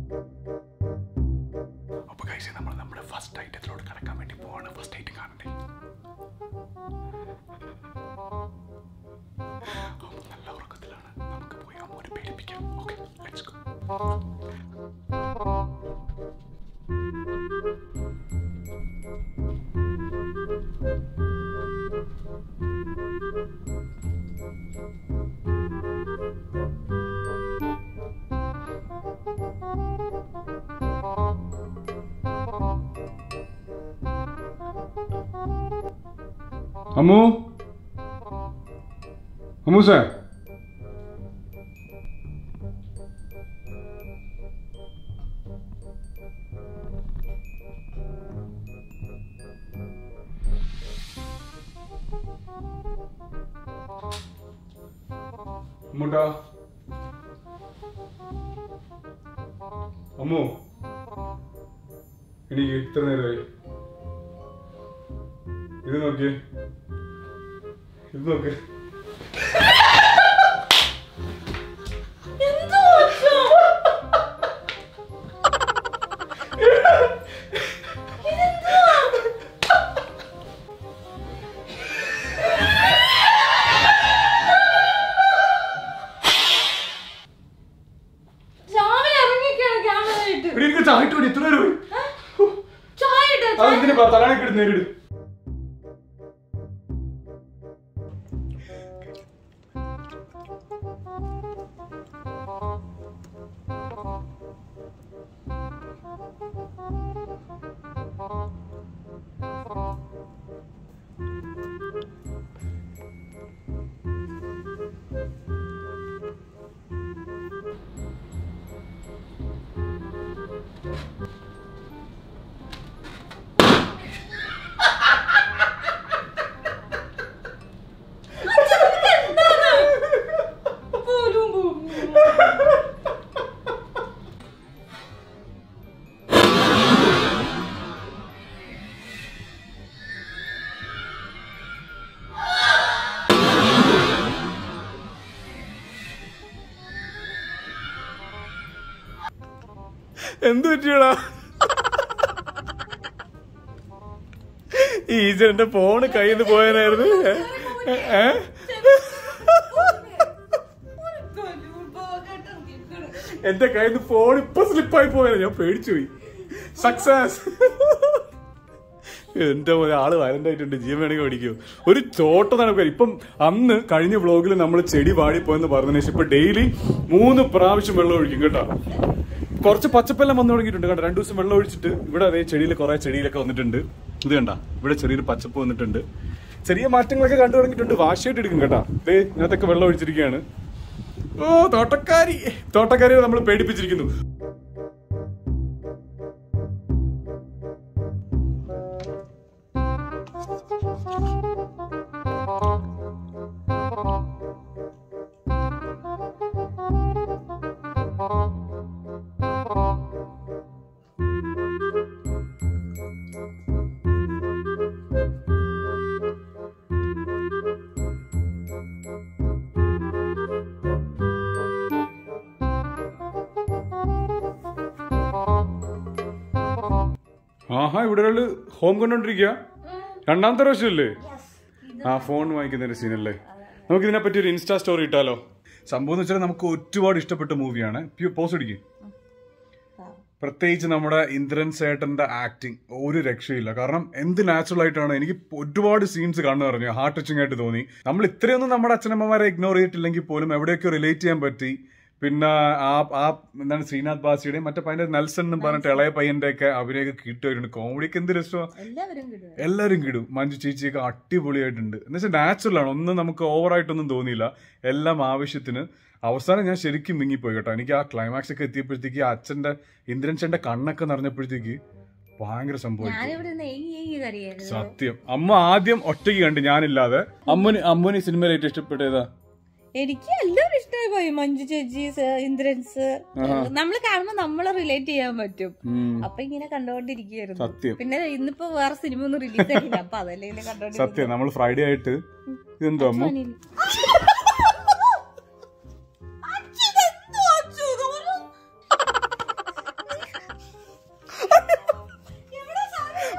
അപ്പൊ കഴിച്ച് നമ്മൾ നമ്മുടെ ഫസ്റ്റ് ഐറ്റത്തിലോട്ട് കടക്കാൻ വേണ്ടി പോവാണ് ഫസ്റ്റ് ഐറ്റം കാണണ്ടേ അമ്മ നല്ല ഉറക്കത്തിലാണ് നമുക്ക് പോയി അമ്മോനെ പേടിപ്പിക്കാം okay let's go Ammu Ammu sir അമ്മൂട്ടാ അമ്മു എനിക്ക് ഇത്ര നേരമായി ഇത് നോക്കിയേ ഇത് നോക്ക് രാവിലെ ഇറങ്ങിക്കാണ് ക്യാമറ ആയിട്ട് എടി, എനിക്ക് ചായട്ട് കൂടി ഇത്ര നേരം ചായ ഇട്ടോ, ചായ. അതെന്തിനാ തലാണൊക്കെ ഇട്ട് നേരിട് പോലും പോകും. എന്ത് പറ്റിയടാ ഈജന്റെ ഫോണ് കയ്യിൽ നിന്ന് പോയനായിരുന്നു ഏ? ഒരു ബലൂൺ പോകട്ടെ നിൽക്കണ്. എന്റെ കയ്യിൽ നിന്ന് ഫോൺ ഇപ്പൊ സ്ലിപ്പായി പോയത് ഞാൻ പേടിച്ചു പോയി സക്സസ് എന്റെ പോലെ ആള് വയലന്റ് ആയിട്ടുണ്ട് ജീവൻ വേണമെങ്കിൽ പഠിക്കൂ ഒരു ചോട്ട നടക്കുക ഇപ്പം അന്ന് കഴിഞ്ഞ വ്ളോഗിൽ നമ്മൾ ചെടി വാടിപ്പോയെന്ന് പറഞ്ഞതിന് ശേഷം ഇപ്പൊ ഡെയിലി മൂന്ന് പ്രാവശ്യം വെള്ളം ഒഴിക്കും കേട്ടോ കുറച്ച് പച്ചപ്പെല്ലാം വന്നു തുടങ്ങിയിട്ടുണ്ട് കേട്ടോ രണ്ടു ദിവസം വെള്ളം ഒഴിച്ചിട്ട് ഇവിടെ അതേ ചെടിയിൽ കുറെ ചെടിയിലൊക്കെ വന്നിട്ടുണ്ട് ഇത് കണ്ട ഇവിടെ ചെറിയൊരു പച്ചപ്പ് വന്നിട്ടുണ്ട് ചെറിയ മാറ്റങ്ങളൊക്കെ കണ്ടു തുടങ്ങിയിട്ടുണ്ട് വാശിയായിട്ട് എടുക്കും കേട്ടോ ദേ ഇതിനകത്തൊക്കെ വെള്ളം ഒഴിച്ചിരിക്കുകയാണ് ഓ തോട്ടക്കാരി തോട്ടക്കാരിയെ നമ്മൾ പേടിപ്പിച്ചിരിക്കുന്നു ആഹാ ഇവിടെ ഒരാള് ഹോം കൊണ്ടോണ്ടിരിക്കുക രണ്ടാമത്തെ പ്രാവശ്യമല്ലേ ആ ഫോൺ വാങ്ങിക്കുന്നതിന്റെ സീനല്ലേ നമുക്ക് ഇതിനെ പറ്റി ഒരു ഇൻസ്റ്റാ സ്റ്റോറി ഇട്ടാലോ സംഭവം എന്ന് വെച്ചാൽ നമുക്ക് ഒരുപാട് ഇഷ്ടപ്പെട്ട മൂവിയാണ് പോസ് അടിക്കും പ്രത്യേകിച്ച് നമ്മുടെ ഇന്ദ്രൻ സേട്ടന്റെ ആക്ടിങ് ഒരു രക്ഷയില്ല കാരണം എന്ത് നാച്ചുറൽ ആയിട്ടാണ് എനിക്ക് ഒരുപാട് സീൻസ് കാണുന്ന പറഞ്ഞു ഹാർട്ട് ടച്ചിങ് ആയിട്ട് തോന്നി നമ്മൾ ഇത്രയൊന്നും നമ്മുടെ അച്ഛനമ്മമാരെ ഇഗ്നോർ ചെയ്തിട്ടില്ലെങ്കിൽ പോലും എവിടെയൊക്കെ റിലേറ്റ് ചെയ്യാൻ പറ്റി പിന്നെ ആ ആ എന്താണ് ശ്രീനാഥ് ബാസിയുടെയും മറ്റേ പയ്യന്റെ നെൽസൺ എന്നും പറഞ്ഞിട്ട് ഇളയ പയ്യന്റെ ഒക്കെ അവരെയൊക്കെ കിട്ടുമായിരുന്നു കോമഡിക്ക് എന്ത് രസമാണ് എല്ലാവരും കിട്ടും എല്ലാവരും കിടും മഞ്ജു ചേച്ചിയൊക്കെ അടിപൊളിയായിട്ടുണ്ട് എന്ന് വെച്ചാൽ നാച്ചുറൽ ആണ് ഒന്നും നമുക്ക് ഓവറായിട്ടൊന്നും തോന്നിയില്ല എല്ലാം ആവശ്യത്തിന് അവസാനം ഞാൻ ശരിക്കും മിങ്ങിപ്പോയി കേട്ടോ എനിക്ക് ആ ക്ലൈമാക്സ് ഒക്കെ എത്തിയപ്പോഴത്തേക്ക് ആ അച്ഛന്റെ ഇന്ദ്രൻ ചേട്ടന്റെ കണ്ണൊക്കെ നിറഞ്ഞപ്പോഴത്തേക്ക് ഭയങ്കര സംഭവം ഞാനിവിടെ നിന്ന് ഏങ്ങി ഏങ്ങി കറിയായിരുന്നു സത്യം അമ്മ ആദ്യം ഒറ്റയ്ക്ക് കണ്ട് ഞാനില്ലാതെ അമ്മന് അമ്മന് ഈ സിനിമയിൽ ഏറ്റവും ഇഷ്ടപ്പെട്ടതാ എനിക്ക് എല്ലാവരും ഇഷ്ടമായി പോയി മഞ്ജു ചേച്ചി സ- ഇന്ദ്രൻസ് നമ്മള് കാണുമ്പോ നമ്മളെ റിലേറ്റ് ചെയ്യാൻ പറ്റും അപ്പൊ ഇങ്ങനെ കണ്ടോണ്ടിരിക്കുകയായിരുന്നു സത്യം പിന്നെ ഇന്നിപ്പോ വേറെ സിനിമ ഒന്നും റിലീസ് ആയില്ല അപ്പൊ അതല്ലേ ഇങ്ങനെ കണ്ടോണ്ടിരിക്കുന്നത് സത്യം നമ്മൾ ഫ്രൈഡേ ആയിട്ട് ഇതെന്തോ അമ്മ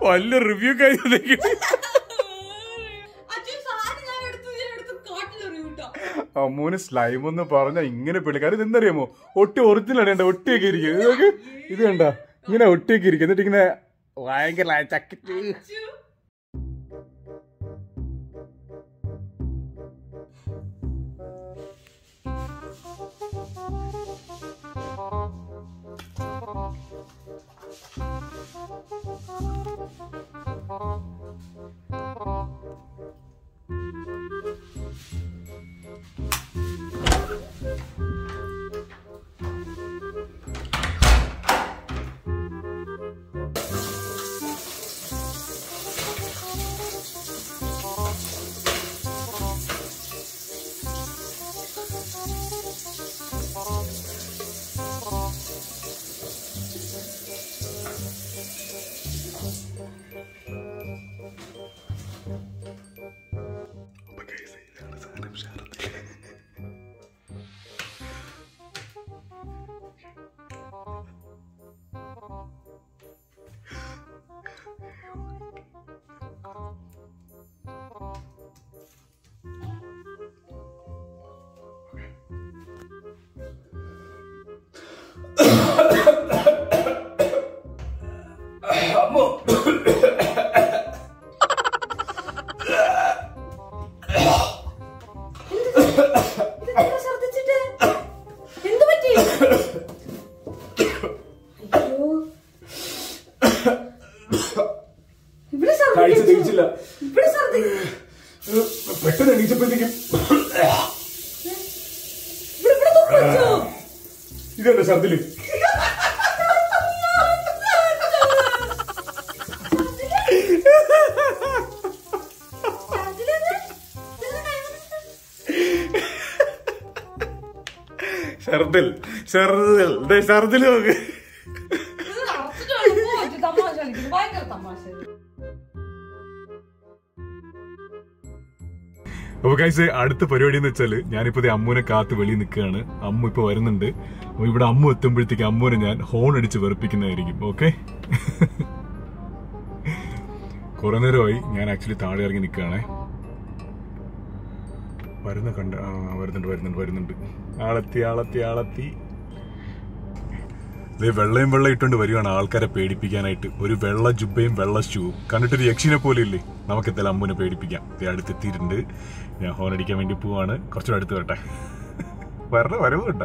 വലിയ റിവ്യൂ കഴിഞ്ഞു അച്ഛൻ സാധനം ഞാൻ എടുത്തു ഞാൻ എടുത്ത് കാട്ടിലെറിയും കേട്ടോ അമ്മൂന് സ്ലൈം എന്ന് പറഞ്ഞ ഇങ്ങനെ പിള്ളേർ ഇതെന്തറിയാമോ ഒട്ടി ഒറിജിനൽ ആണ് കണ്ട ഒട്ടിയൊക്കെ ഇരിക്കുന്നത് ഇത് നോക്ക്. ഇത് കണ്ട ഇങ്ങനെ ഒട്ടിയൊക്കെ ഇരിക്കും എന്നിട്ട് ഇങ്ങനെ ഭയങ്കര ചക്കിട്ട് ഇതെന്തിനാ ഛർദ്ദിച്ചിട്ട്? എന്ത് പറ്റി? അയ്യോ. ഇവിടെ ഛർദ്ദിച്ചു. ഇവിടെ ഛർദ്ദി- പെട്ടെന്ന് എണീച്ചപ്പോഴത്തേക്കും ഇവിടെ ഇവിടെ തുപ്പി വെച്ചോ? ഇതെന്താ ഛർദില് ഛർദ്ദിലെന്ത്? ഇതെന്താ കൈവന്നിട്ട്? ഛർദിൽ ഛർദിൽ ദേ ഛർദിൽ നോക്ക് ഇത് അറച്ചിട്ട് വേണം പോയിട്ട് തമാശ കളിക്കുന്നു. ഭയങ്കര തമാശ അപ്പൊ കഴിച്ച് അടുത്ത പരിപാടി എന്ന് വെച്ചാല് ഞാനിപ്പോ ദേ അമ്മൂനെ കാത്ത് വെളിയിൽ നിൽക്കുകയാണ് അമ്മ ഇപ്പൊ വരുന്നുണ്ട് അപ്പൊ ഇവിടെ അമ്മ എത്തുമ്പോഴത്തേക്ക് അമ്മൂനെ ഞാൻ ഹോൺ അടിച്ച് വെറുപ്പിക്കുന്നതായിരിക്കും ഓക്കെ കുറെ നേരമായി ഞാൻ ആക്ച്വലി താഴെ ഇറങ്ങി നിൽക്കുകയാണേ വരുന്ന കണ്ട് ആ വരുന്നുണ്ട് വരുന്നുണ്ട് വരുന്നുണ്ട് ആളെത്തി ആളെത്തി ആളെത്തി ദേ വെള്ളയും വെള്ളം ഇട്ടുകൊണ്ട് വരികയാണ് ആൾക്കാരെ പേടിപ്പിക്കാനായിട്ട് ഒരു വെള്ള ജുബയും വെള്ള ഷൂവും കണ്ടിട്ടൊരു യക്ഷിനെ പോലെ ഇല്ലേ നമുക്ക് എന്തായാലും അമ്മുനെ പേടിപ്പിക്കാം ദേ അടുത്തെത്തിയിട്ടുണ്ട് ഞാൻ ഹോൺ അടിക്കാൻ വേണ്ടി പോവാണ് കുറച്ചുകൂടെ അടുത്ത് വരട്ടെ വരണ വരവ് കണ്ട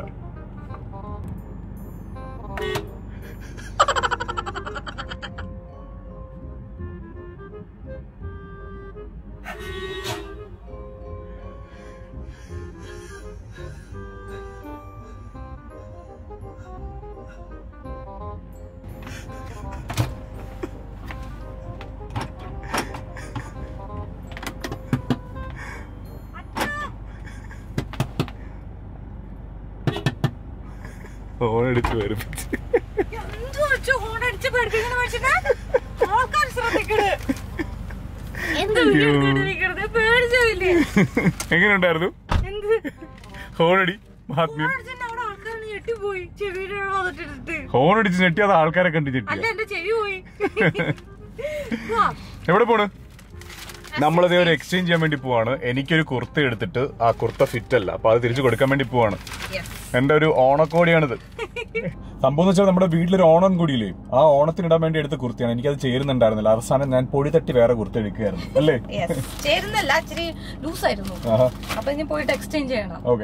ഹോൺ അടിച്ച് വരപ്പിച്ച് എന്ത് വെച്ചു ഹോണടിച്ച് പേടിപ്പിക്കുന്ന മനുഷ്യനെ ആൾക്കാർ ശ്രദ്ധിക്കണ് എന്ത് വിളിക്കുന്നത് പേടിച്ചില്ലേ എങ്ങനെയുണ്ടായിരുന്നു എന്ത് ഹോൺ അടി മഹാത്മ്യം ഹോണടിച്ചെന്നെ അവിടെ ആൾക്കാർ ഞെട്ടിപ്പോയി ചെവിയുടെ വന്നിട്ടിട്ട് ഹോൺ അടിച്ച് ഞെട്ടി അത് ആൾക്കാരെ കണ്ടു ഞെട്ടി അല്ല എന്റെ ചെവി പോയി വാ. എവിടെ പോണ് നമ്മളിതേ ഒരു എക്സ്ചേഞ്ച് ചെയ്യാൻ വേണ്ടി പോവാണ് എനിക്കൊരു കുർത്ത എടുത്തിട്ട് ആ കുർത്ത ഫിറ്റ് അല്ല അപ്പൊ അത് തിരിച്ചു കൊടുക്കാൻ വേണ്ടി പോവാണ് Yes. എന്റെ ഒരു ഓണക്കോടിയാണിത് സംഭവം എന്ന് വെച്ചാൽ നമ്മുടെ വീട്ടിലൊരു ഓണം കൂടിയില്ലേ ആ ഓണത്തിന് ഇടാൻ വേണ്ടി എടുത്ത കുർത്തിയാണ് എനിക്കത് ചേരുന്നുണ്ടായിരുന്നില്ല അവസാനം ഞാൻ പൊടി തട്ടി വേറെ കുർത്ത എടുക്കുകയായിരുന്നു അല്ലേ Yes. ചേരുന്നല്ല ഇച്ചിരി ലൂസ് ആയിരുന്നു ആഹാ അപ്പൊ ഇനി പോയിട്ട് എക്സ്ചേഞ്ച് ചെയ്യണം ഓക്കെ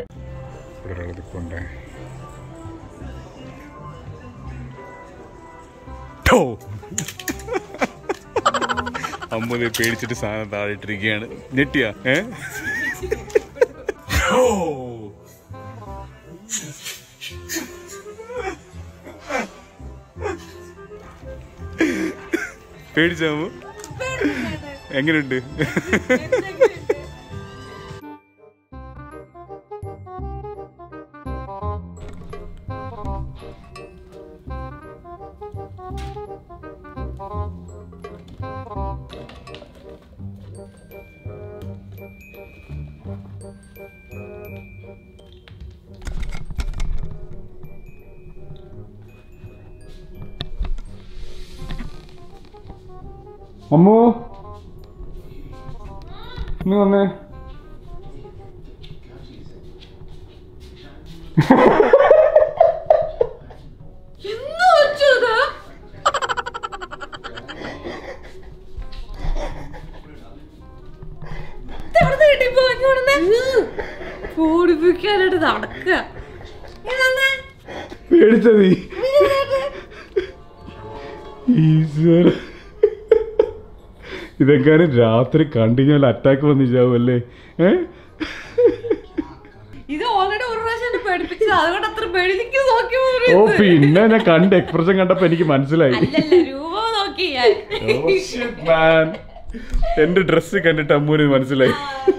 അമ്മ ദേ പേടിച്ചിട്ട് സാധനം താഴെ ഇട്ടിരിക്കുകയാണ് ഞെട്ടിയാ ഏ ഓ. പേടിച്ചാമോ എങ്ങനെയുണ്ട് അമ്മു ഇന്ന് വന്നേ എന്ന് വെച്ചത് ഇതെവിടുന്ന് കിട്ടിയപ്പോ ഇങ്ങോട്ടൊന്ന് ഓടിപ്പിക്കാനായിട്ട് നടക്കുക ഇതെന്താ? പേടിച്ചത് ഈശ്വര ഇതെങ്ങാനും രാത്രി കണ്ടിന്യൂൽ അറ്റാക്ക് വന്നിച്ചാവും അല്ലേ ഏ ഇത് ഓൾറെഡി ഒരു പ്രാവശ്യം എന്നെ പേടിപ്പിച്ചത് അതുകൊണ്ട് അത്ര പേടിക്ക് നോക്കി ഓ പിന്നെ ഞാൻ കണ്ട എക്സ്പ്രഷൻ കണ്ടപ്പോ എനിക്ക് മനസ്സിലായി അല്ലല്ല രൂപം നോക്കി ഞാൻ Oh, shit, man. എന്റെ ഡ്രസ് കണ്ടിട്ട് അമ്മൂന് മനസ്സിലായി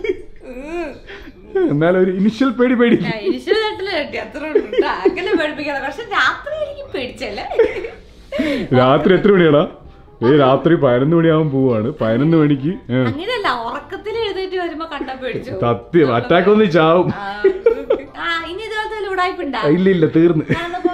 എന്നാലും ഒരു ഇനിഷ്യൽ പേടി പേടി ഇനിഷ്യലായിട്ടില്ല കേട്ടി അത്ര ഉള്ളൂ ട്ടാ. അങ്ങനെ പേടിപ്പിക്കണം പക്ഷെ രാത്രി എനിക്ക് പേടിച്ചല്ലേ രാത്രി എത്ര മണിയാടാ ഏ രാത്രി പതിനൊന്ന് മണിയാവാൻ പോവാണ് പതിനൊന്ന് മണിക്ക് ഏ, അങ്ങനെയല്ല ഉറക്കത്തിൽ എഴുന്നേറ്റ് വരുമ്പോ കണ്ടാ പേടിച്ചു സത്യം അറ്റാക്ക് വന്ന് ചാവും ആ, ആ ഇനി ഇതുപോലത്തെ ഉടായ്പുണ്ടാ ഇല്ല ഇല്ല തീർന്ന് ഞാൻ